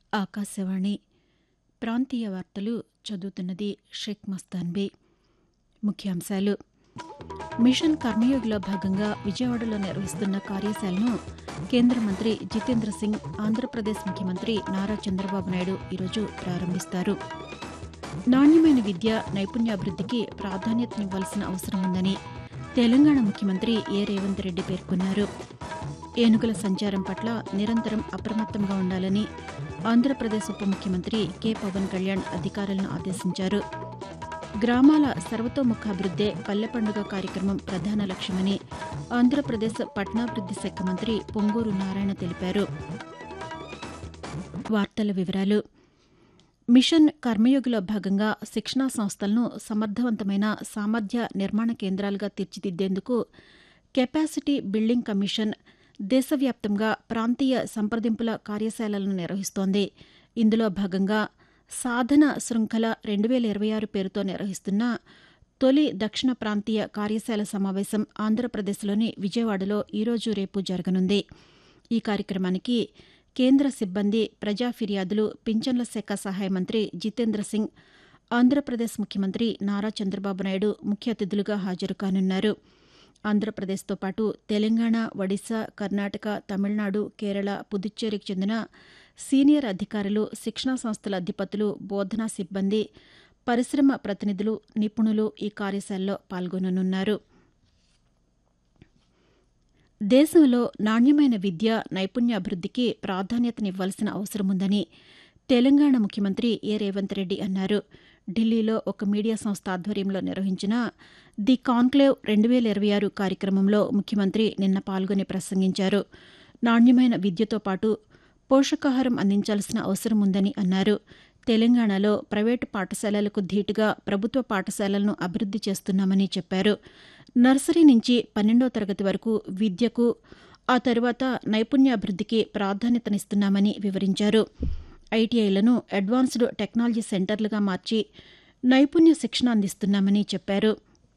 ఆకాశవాణి ప్రాంతీయ వార్తలు చదువుతున్నది షేక్ మస్తాన్బీ ముఖ్యాంశాలు మిషన్ కర్మయోగిలో భాగంగా విజయవాడలో నిర్వహిస్తున్న కార్యశాలను కేంద్ర మంత్రి జితేంద్ర సింగ్ ఆంధ్రప్రదేశ్ ముఖ్యమంత్రి నారా చంద్రబాబు నాయుడు ఈరోజు ప్రారంభిస్తారు నాణ్యమైన విద్య నైపుణ్యాభివృద్ధికి ప్రాధాన్యతనివ్వాల్సిన అవసరం ఉందని తెలంగాణ ముఖ్యమంత్రి ఏ రేవంత్ రెడ్డి పేర్కొన్నారు ఏనుగుల సంచారం పట్ల నిరంతరం అప్రమత్తంగా ఉండాలని ఆంధ్రప్రదేశ్ ఉప ముఖ్యమంత్రి కె పవన్ కళ్యాణ్ అధికారులను ఆదేశించారు గ్రామాల సర్వతోముఖాభివృద్దే పల్లె పండుగ కార్యక్రమం ప్రధాన లక్ష్యమని ఆంధ్రప్రదేశ్ పట్టణాభివృద్ది శాఖ మంత్రి పొంగూరు నారాయణ తెలిపారు వార్తల వివరాలు మిషన్ కర్మయోగిలో భాగంగా శిక్షణా సంస్థలను సమర్థవంతమైన సామర్థ్య నిర్మాణ కేంద్రాలుగా తీర్చిదిద్దేందుకు కెపాసిటీ బిల్డింగ్ కమిషన్ దేశవ్యాప్తంగా ప్రాంతీయ సంప్రదింపుల కార్యశాలలను నిర్వహిస్తోంది ఇందులో భాగంగా సాధన శృంఖల రెండు వేల ఇరవై ఆరు పేరుతో నిర్వహిస్తున్న తొలి దక్షిణ ప్రాంతీయ కార్యశాల సమావేశం ఆంధ్రప్రదేశ్లోని విజయవాడలో ఈరోజు రేపు జరగనుంది ఈ కార్యక్రమానికి కేంద్ర సిబ్బంది ప్రజా ఫిర్యాదులు పింఛన్ల శాఖ సహాయ మంత్రి జితేంద్ర సింగ్ ఆంధ్రప్రదేశ్ ముఖ్యమంత్రి నారా చంద్రబాబు నాయుడు ముఖ్య అతిథులుగా హాజరు కానున్నారు ఆంధ్రప్రదేశ్తో పాటు తెలంగాణ ఒడిశా కర్ణాటక తమిళనాడు కేరళ పుదుచ్చేరికి చెందిన సీనియర్ అధికారులు శిక్షణా సంస్థల అధిపతులు బోధనా సిబ్బంది పరిశ్రమ ప్రతినిధులు నిపుణులు ఈ కార్యశాలలో పాల్గొననున్నారు దేశంలో నాణ్యమైన విద్య నైపుణ్యాభివృద్ధికి ప్రాధాన్యతనివ్వాల్సిన అవసరముందని తెలంగాణ ముఖ్యమంత్రి ఏ రేవంత్ రెడ్డి అన్నారు ఢిల్లీలో ఒక మీడియా సంస్థ ఆధ్వర్యంలో నిర్వహించిన ది కాన్క్లేవ్ రెండు వేల ఇరవై ఆరు కార్యక్రమంలో ముఖ్యమంత్రి నిన్న పాల్గొని ప్రసంగించారు నాణ్యమైన విద్యతో పాటు పోషకాహారం అందించాల్సిన అవసరం ఉందని అన్నారు తెలంగాణలో ప్రైవేటు పాఠశాలలకు ధీటుగా ప్రభుత్వ పాఠశాలలను అభివృద్ది చేస్తున్నామని చెప్పారు నర్సరీ నుంచి పన్నెండో తరగతి వరకు విద్యకు ఆ తరువాత నైపుణ్యాభివృద్ధికి ప్రాధాన్యతనిస్తున్నామని వివరించారు ఐటీఐలను అడ్వాన్స్డ్ టెక్నాలజీ సెంటర్లుగా మార్చి నైపుణ్య శిక్షణ అందిస్తున్నామని చెప్పారు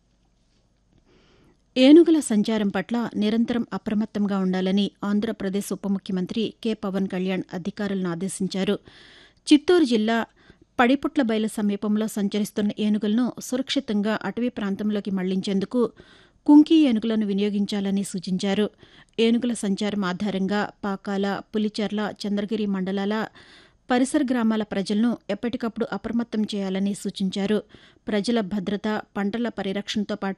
ఏనుగుల సంచారం పట్ల నిరంతరం అప్రమత్తంగా ఉండాలని ఆంధ్రప్రదేశ్ ఉప ముఖ్యమంత్రి కె పవన్ కళ్యాణ్ అధికారులను ఆదేశించారు చిత్తూరు జిల్లా పడిపుట్ల బయలు సమీపంలో సంచరిస్తున్న ఏనుగులను సురక్షితంగా అటవీ ప్రాంతంలోకి మళ్లించేందుకు కుంకి ఏనుగులను వినియోగించాలని సూచించారు ఏనుగుల సంచారం ఆధారంగా పాకాల పులిచెర్ల చంద్రగిరి మండలాల పరిసర గ్రామాల ప్రజలను ఎప్పటికప్పుడు అప్రమత్తం చేయాలని సూచించారు ప్రజల భద్రత పంటల పరిరక్షణతో పాటు